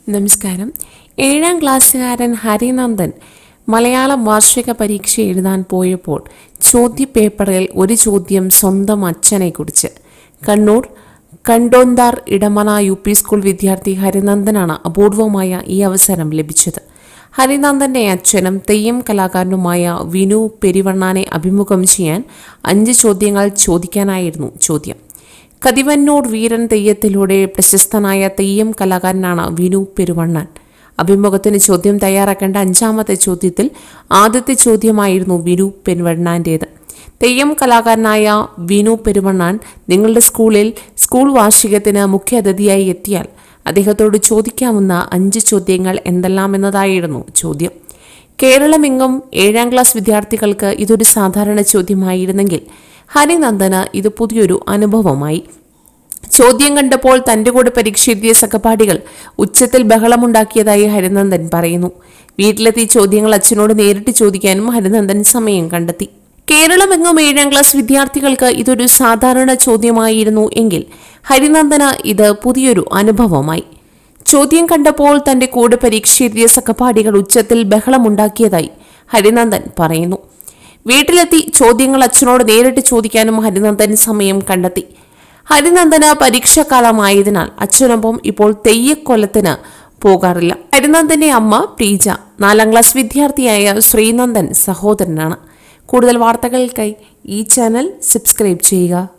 നമസ്കാരം ഏഴാം ക്ലാസ്സുകാരൻ ഹരിനന്ദൻ മലയാളം വാർഷിക പരീക്ഷ എഴുതാൻ പോയപ്പോൾ ചോദ്യപേപ്പറിൽ ഒരു ചോദ്യം സ്വന്തം അച്ഛനെക്കുറിച്ച് Kannur Kandonthar Edamana U P school വിദ്യാർത്ഥി ഹരിനന്ദനാണ് അപൂർവമായ ഈ അവസരം ലഭിച്ചത് ഹരിനന്ദന്റെ അച്ഛനും തെയ്യം കലാകാരനുമായ വിനു പെരിവണ്ണാനെ അഭിമുഖം ചെയ്യാൻ അഞ്ച് ചോദ്യങ്ങൾ ചോദിക്കാനായിരുന്നു ചോദ്യം കതിവന്നൂർ വീരൻ തെയ്യത്തിലൂടെ പ്രശസ്തനായ തെയ്യം കലാകാരനാണ് വിനു പെരുവണ്ണൻ അഭിമുഖത്തിന് ചോദ്യം തയ്യാറാക്കേണ്ട അഞ്ചാമത്തെ ചോദ്യത്തിൽ ആദ്യത്തെ ചോദ്യമായിരുന്നു വിനു പെരുവണ്ണാൻ്റേത് തെയ്യം കലാകാരനായ വിനു പെരുവണ്ണാൻ നിങ്ങളുടെ സ്കൂളിൽ സ്കൂൾ വാർഷികത്തിന് മുഖ്യ അതിഥിയായി എത്തിയാൽ അദ്ദേഹത്തോട് ചോദിക്കാവുന്ന അഞ്ച് ചോദ്യങ്ങൾ എന്തെല്ലാമെന്നതായിരുന്നു ചോദ്യം കേരളമെങ്ങും ഏഴാം ക്ലാസ് വിദ്യാർത്ഥികൾക്ക് ഇതൊരു സാധാരണ ചോദ്യമായിരുന്നെങ്കിൽ ഹരിനന്ദന് ഇത് പുതിയൊരു അനുഭവമായി ചോദ്യം കണ്ടപ്പോൾ തന്റെ കൂടെ പരീക്ഷ എഴുതിയ സഹപാഠികൾ ഉച്ചത്തിൽ ബഹളമുണ്ടാക്കിയതായി ഹരിനന്ദൻ പറയുന്നു വീട്ടിലെത്തി ചോദ്യങ്ങൾ അച്ഛനോട് നേരിട്ട് ചോദിക്കാനും ഹരിനന്ദൻ സമയം കണ്ടെത്തി കേരളമെങ്ങും ഏഴാം ക്ലാസ് വിദ്യാർത്ഥികൾക്ക് ഇതൊരു സാധാരണ ചോദ്യമായിരുന്നു എങ്കിൽ ഹരിനന്ദന് ഇത് പുതിയൊരു അനുഭവമായി ചോദ്യം കണ്ടപ്പോൾ തന്റെ കൂടെ പരീക്ഷ എഴുതിയ സഹപാഠികൾ ഉച്ചത്തിൽ ബഹളമുണ്ടാക്കിയതായി ഹരിനന്ദൻ പറയുന്നു വീട്ടിലെത്തി ചോദ്യങ്ങൾ അച്ഛനോട് നേരിട്ട് ചോദിക്കാനും ഹരിനന്ദൻ സമയം കണ്ടെത്തി ഹരിനന്ദന് പരീക്ഷാകാലമായതിനാൽ അച്ഛനൊപ്പം ഇപ്പോൾ തെയ്യക്കൊലത്തിന് പോകാറില്ല ഹരിനന്ദന്റെ അമ്മ പ്രീജ നാലാം ക്ലാസ് വിദ്യാർത്ഥിയായ ശ്രീനന്ദൻ സഹോദരനാണ് കൂടുതൽ വാർത്തകൾക്കായി ഈ ചാനൽ സബ്സ്ക്രൈബ് ചെയ്യുക